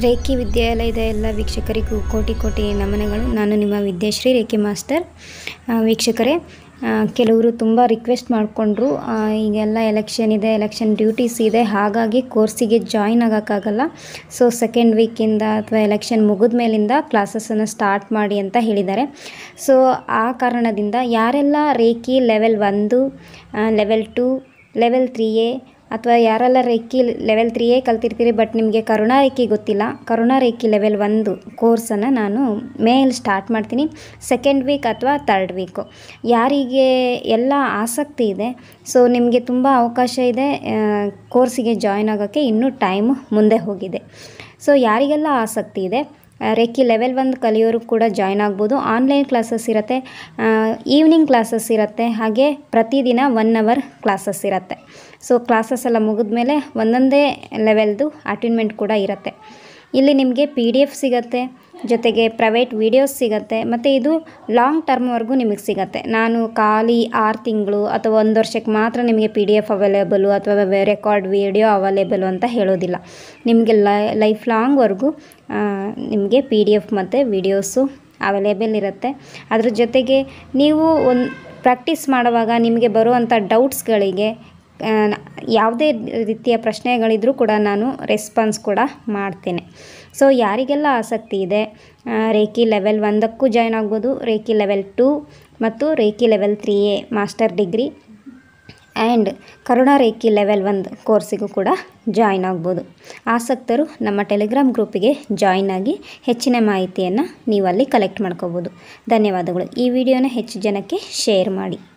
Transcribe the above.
reiki ವಿದ್ಯಾಲಯದ ಎಲ್ಲ ವೀಕ್ಷಕರಿಗೂ ಕೋಟಿ ಕೋಟಿ ನಮನಗಳು ನಾನು ನಿಮ್ಮ ವಿದ್ಯಾಶ್ರೀ ರೇಖಿ ಮಾಸ್ಟರ್ ಆ, ವೀಕ್ಷಕರೇ ಆ, ಕೆಲವರು ತುಂಬ ರಿಕ್ವೆಸ್ಟ್ ಮಾಡಿಕೊಂಡ್ರು ಈಗೆಲ್ಲ ಎಲೆಕ್ಷನ್ ಇದೆ ಎಲೆಕ್ಷನ್ ಡ್ಯೂಟೀಸ್ ಇದೆ ಹಾಗಾಗಿ ಕೋರ್ಸಿಗೆ ಜಾಯ್ನ್ ಆಗೋಕ್ಕಾಗಲ್ಲ ಸೊ ಸೆಕೆಂಡ್ ವೀಕಿಂದ ಅಥವಾ ಎಲೆಕ್ಷನ್ ಮುಗಿದ ಮೇಲಿಂದ ಕ್ಲಾಸಸನ್ನು ಸ್ಟಾರ್ಟ್ ಮಾಡಿ ಅಂತ ಹೇಳಿದ್ದಾರೆ ಸೊ ಆ ಕಾರಣದಿಂದ ಯಾರೆಲ್ಲ ರೇಖಿ ಲೆವೆಲ್ ಒಂದು level two level three A ಅಥವಾ ಯಾರೆಲ್ಲ ರೇಖಿ ಲೆವೆಲ್ ತ್ರೀ ಎ ಕಲ್ತಿರ್ತೀರಿ ಬಟ್ ನಿಮಗೆ ಕರುಣಾ ರೇಖಿ ಗೊತ್ತಿಲ್ಲ ಕರುಣಾ ರೇಖಿ ಲೆವೆಲ್ ಒಂದು ಕೋರ್ಸನ್ನು ನಾನು ಮೇಯಲ್ಲಿ ಸ್ಟಾರ್ಟ್ ಮಾಡ್ತೀನಿ ಸೆಕೆಂಡ್ ವೀಕ್ ಅಥವಾ ತರ್ಡ್ ವೀಕು ಯಾರಿಗೆ ಎಲ್ಲ ಆಸಕ್ತಿ ಇದೆ ಸೊ ನಿಮಗೆ ತುಂಬ ಅವಕಾಶ ಇದೆ ಕೋರ್ಸಿಗೆ ಜಾಯ್ನ್ ಆಗೋಕ್ಕೆ ಇನ್ನೂ ಟೈಮು ಮುಂದೆ ಹೋಗಿದೆ ಸೊ ಯಾರಿಗೆಲ್ಲ ಆಸಕ್ತಿ ಇದೆ ಆ, ರೇಖಿ ಲೆವೆಲ್ ಒಂದು ಕಲಿಯೋರು ಕೂಡ ಜಾಯ್ನ್ ಆಗ್ಬೋದು ಆನ್ಲೈನ್ ಕ್ಲಾಸಸ್ ಇರುತ್ತೆ ಈವ್ನಿಂಗ್ ಕ್ಲಾಸಸ್ ಇರುತ್ತೆ ಹಾಗೆ ಪ್ರತಿದಿನ ಒನ್ ಅವರ್ ಕ್ಲಾಸಸ್ ಇರುತ್ತೆ ಸೊ ಕ್ಲಾಸಸ್ ಎಲ್ಲ ಮುಗಿದ್ಮೇಲೆ ಒಂದೊಂದೇ ಲೆವೆಲ್ದು ಅಟೆಂಡ್ಮೆಂಟ್ ಕೂಡ ಇರುತ್ತೆ ಇಲ್ಲಿ ನಿಮಗೆ ಪಿ ಡಿ ಎಫ್ ಸಿಗುತ್ತೆ ಜೊತೆಗೆ ಪ್ರೈವೇಟ್ ವಿಡಿಯೋಸ್ ಸಿಗುತ್ತೆ ಮತ್ತು ಇದು ಲಾಂಗ್ ಟರ್ಮ್ವರೆಗೂ ನಿಮಗೆ ಸಿಗುತ್ತೆ ನಾನು ಖಾಲಿ ಆರು ತಿಂಗಳು ಅಥವಾ ಒಂದು ವರ್ಷಕ್ಕೆ ಮಾತ್ರ ನಿಮಗೆ ಪಿ ಡಿ ಎಫ್ ಅವೈಲೇಬಲು ಅಥವಾ ರೆಕಾರ್ಡ್ ವಿಡಿಯೋ ಅವೈಲೇಬಲು ಅಂತ ಹೇಳೋದಿಲ್ಲ ನಿಮಗೆ ಲೈಫ್ ಲಾಂಗ್ವರೆಗೂ ನಿಮಗೆ ಪಿ ಡಿ ಎಫ್ ಮತ್ತು ವಿಡಿಯೋಸು ಅವೈಲೇಬಲ್ ಇರುತ್ತೆ ಅದ್ರ ಜೊತೆಗೆ ನೀವು ಒಂದು ಪ್ರಾಕ್ಟೀಸ್ ಮಾಡುವಾಗ ನಿಮಗೆ ಬರುವಂಥ ಡೌಟ್ಸ್ಗಳಿಗೆ ಆ, ಯಾವುದೇ ರೀತಿಯ ಪ್ರಶ್ನೆಗಳಿದ್ರೂ ಕೂಡ ನಾನು ರೆಸ್ಪಾನ್ಸ್ ಕೂಡ ಮಾಡ್ತೇನೆ ಸೊ ಯಾರಿಗೆಲ್ಲ ಆಸಕ್ತಿ ಇದೆ ಆ, ರೇಖಿ ಲೆವೆಲ್ ಒಂದಕ್ಕೂ ಜಾಯ್ನ್ ಆಗ್ಬೋದು ರೇಖಿ ಲೆವೆಲ್ ಟೂ ಮತ್ತು reiki level three a master degree and Karuna reiki level ಒಂದು ಕೋರ್ಸಿಗೂ ಕೂಡ ಜಾಯ್ನ್ ಆಗ್ಬೋದು ಆಸಕ್ತರು ನಮ್ಮ ಟೆಲಿಗ್ರಾಮ್ ಗ್ರೂಪಿಗೆ ಜಾಯ್ನ್ ಆಗಿ ಹೆಚ್ಚಿನ ಮಾಹಿತಿಯನ್ನು ನೀವು ಅಲ್ಲಿ ಕಲೆಕ್ಟ್ ಮಾಡ್ಕೋಬೋದು ಧನ್ಯವಾದಗಳು ಈ ವಿಡಿಯೋನ ಹೆಚ್ಚು ಜನಕ್ಕೆ ಶೇರ್ ಮಾಡಿ